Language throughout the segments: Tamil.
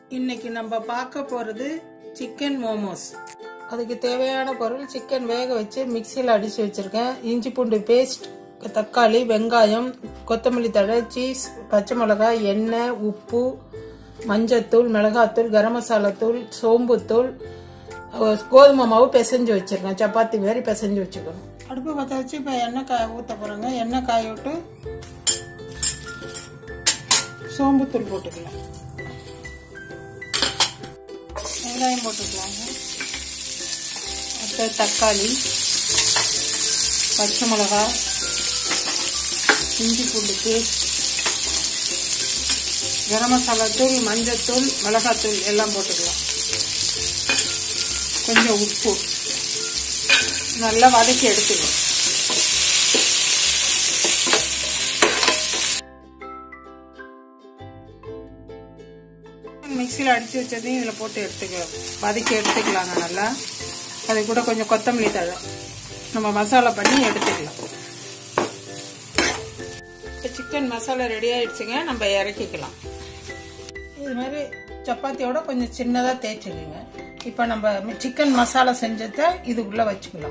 இன்னைக்கு நம்ம பார்க்க போகிறது சிக்கன் மோமோஸ் அதுக்கு தேவையான பொருள் சிக்கன் வேக வச்சு மிக்சியில் அடித்து வச்சுருக்கேன் இஞ்சி பூண்டு பேஸ்ட் தக்காளி வெங்காயம் கொத்தமல்லி தழை சீஸ் பச்சை மிளகாய் எண்ணெய் உப்பு மஞ்சத்தூள் மிளகாத்தூள் கரம் மசாலா தூள் சோம்புத்தூள் அஹ் கோதுமை மாவு பிசைஞ்சு வச்சுருக்கேன் சப்பாத்தி மாதிரி பிசைஞ்சு வச்சுக்கணும் அடுப்பு பற்ற வச்சு இப்போ எண்ணெய் காய ஊற்ற போகிறோங்க எண்ணெய் காய விட்டு சோம்புத்தூள் போட்டுக்கலாம் வெங்காயம் போட்டுக்கலாங்க அடுத்து தக்காளி பச்சை மிளகா இஞ்சி பூண்டு பேஸ்ட் கரம் மசாலா தூள் மஞ்சத்தூள் மிளகாத்தூள் எல்லாம் போட்டுக்கலாம் கொஞ்சம் உப்பு நல்லா வதக்கி எடுத்துக்கலாம் மிக்சியில் அடித்து வச்சதையும் இதில் போட்டு எடுத்துக்கலாம் வதக்கி எடுத்துக்கலாங்க நல்லா அது கூட கொஞ்சம் கொத்தமல்லி தழை நம்ம மசாலா பண்ணி எடுத்துக்கலாம் இப்போ சிக்கன் மசாலா ரெடி ஆயிடுச்சுங்க நம்ம இறக்கிக்கலாம் இது மாதிரி சப்பாத்தியோட கொஞ்சம் சின்னதாக தேய்ச்சிக்கோங்க இப்போ நம்ம சிக்கன் மசாலா செஞ்சதை இதுக்குள்ளே வச்சுக்கலாம்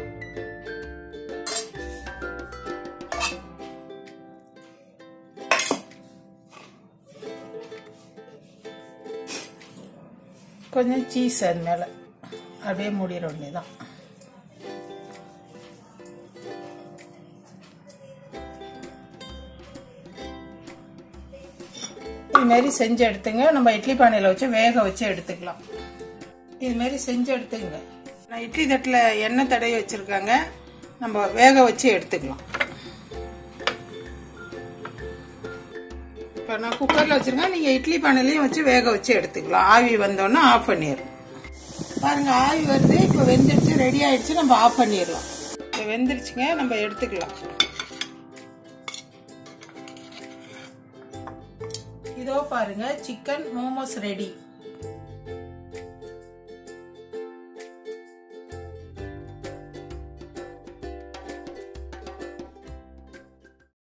கொஞ்சம் சீஸ் அது மேலே அப்படியே மூடிட வேண்டியதான் இது மாதிரி செஞ்சு எடுத்துங்க நம்ம இட்லி பானையில் வச்சு வேக வச்சு எடுத்துக்கலாம் இது மாதிரி செஞ்சு எடுத்துங்க நான் இட்லி தட்டில் எண்ணெய் தடவி வச்சுருக்காங்க நம்ம வேக வச்சு எடுத்துக்கலாம் இப்போ நான் குக்கரில் வச்சுருக்கேன் நீங்கள் இட்லி பானையிலையும் வச்சு வேக வச்சு எடுத்துக்கலாம் ஆவி வந்தோன்னே ஆஃப் பண்ணிடலாம் பாருங்க ஆவி வருது இப்போ வெந்துருச்சு ரெடி ஆயிடுச்சு நம்ம ஆஃப் பண்ணிடலாம் இப்போ வெந்துருச்சுங்க நம்ம எடுத்துக்கலாம் இதோ பாருங்க சிக்கன் மோமோஸ் ரெடி